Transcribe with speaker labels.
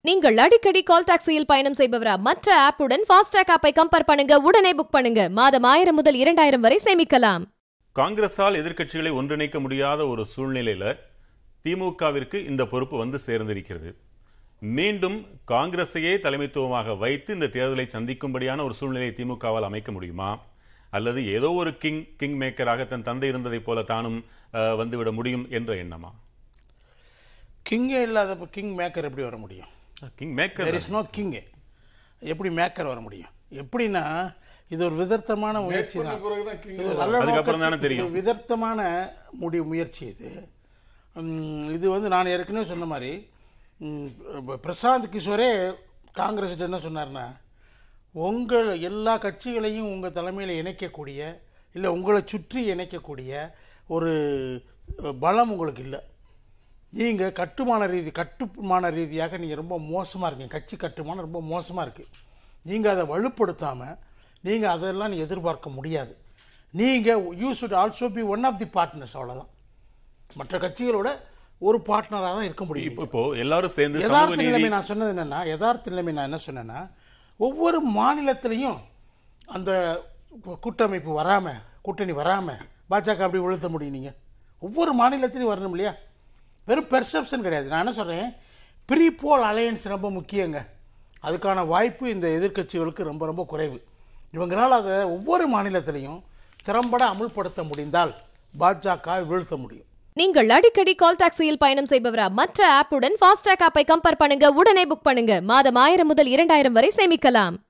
Speaker 1: நீங்கள் அடிக்கடி கால் டாக்ஸியில் பயணம் செய்பவரா மற்ற ஆப்புடன் ஃபாஸ்டாக் ஆப்பை கம்பேர் பண்ணுங்க உடனே புக் பண்ணுங்க மாதம் ஆயிரம் முதல் இரண்டாயிரம் வரை சேமிக்கலாம்
Speaker 2: காங்கிரஸால் எதிர்க்கட்சிகளை ஒன்றிணைக்க முடியாத ஒரு சூழ்நிலையில திமுகவிற்கு இந்த பொறுப்பு வந்து சேர்ந்திருக்கிறது மீண்டும் காங்கிரஸையே தலைமைத்துவமாக வைத்து இந்த தேர்தலை சந்திக்கும்படியான ஒரு சூழ்நிலையை திமுகவால் அமைக்க முடியுமா அல்லது ஏதோ ஒரு கிங் கிங் மேக்கராக தன் தந்தை இருந்ததைப் போல தானும் அஹ், வந்துவிட முடியும் என்ற எண்ணமா
Speaker 3: கிங்கே இல்லாத கிங் மேக்கர் எப்படி வர முடியும்
Speaker 2: king maker
Speaker 3: there is no king எப்படி மேக்கர் வர முடியும் எப்படின்னா இது ஒரு விதர்த்தமான முயற்சி தான் இது ஒரு நல்ல
Speaker 2: அதுக்கப்புறம் தானே
Speaker 3: நோக்கத்துக்கு
Speaker 2: தெரியும்.
Speaker 3: ஒரு விதர்த்தமான முடி முயற்சி இது உம், இது வந்து நான் ஏற்கனவே சொன்ன மாதிரி உம், ப- பிரசாந்த் கிஷோரே காங்கிரஸ் என்ன சொன்னார்னா உங்கள் எல்லா கட்சிகளையும் உங்கள் தலைமையில் இணைக்கக்கூடிய இல்லை உங்களை சுற்றி இணைக்கக்கூடிய ஒரு அஹ், பலம் உங்களுக்கு இல்லை நீங்கள் கட்டுமான ரீதி கட்டுமான ரீதியாக நீங்கள் ரொம்ப மோசமாக இருக்கீங்க கட்சி கட்டுமானம் ரொம்ப மோசமாக இருக்குது நீங்கள் அதை வலுப்படுத்தாமல் நீங்கள் அதெல்லாம் நீ எதிர்பார்க்க முடியாது நீங்கள் you should also be one of the partners அவ்வளோதான் மற்ற கட்சிகளோட ஒரு பார்ட்னராக தான் இருக்க முடியும்
Speaker 2: இப்போ இப்போ எல்லாரும் சேர்ந்து சமூக
Speaker 3: யதார்த்த
Speaker 2: நீதி
Speaker 3: நிலைமை நான் சொன்னது என்னன்னா யதார்த்த நிலைமை நான் என்ன சொன்னேன்னா ஒவ்வொரு மாநிலத்திலையும் அந்த கூ- கூட்டமைப்பு வராம கூட்டணி வராம பாஜக அப்படி உழுத்த முடியும் நீங்க ஒவ்வொரு மாநிலத்திலையும் வரணும் இல்லையா வெறும் பெர்செப்ஷன் கிடையாது நான் என்ன சொல்றேன் ப்ரீ போல் அலையன்ஸ் ரொம்ப முக்கியங்க அதுக்கான வாய்ப்பு இந்த எதிர்க்கட்சிகளுக்கு ரொம்ப ரொம்ப குறைவு இவங்களால் அதை ஒவ்வொரு மாநிலத்திலையும் திறம்பட அமுல்படுத்த முடிந்தால் பாஜக வீழ்த்த முடியும்
Speaker 1: நீங்கள் அடிக்கடி கால் டாக்ஸியில் பயணம் செய்பவரா மற்ற ஆப்புடன் ஃபாஸ்டாக் ஆப்பை கம்பேர் பண்ணுங்க உடனே புக் பண்ணுங்க மாதம் ஆயிரம் முதல் இரண்டாயிரம் வரை சேமிக்கலாம்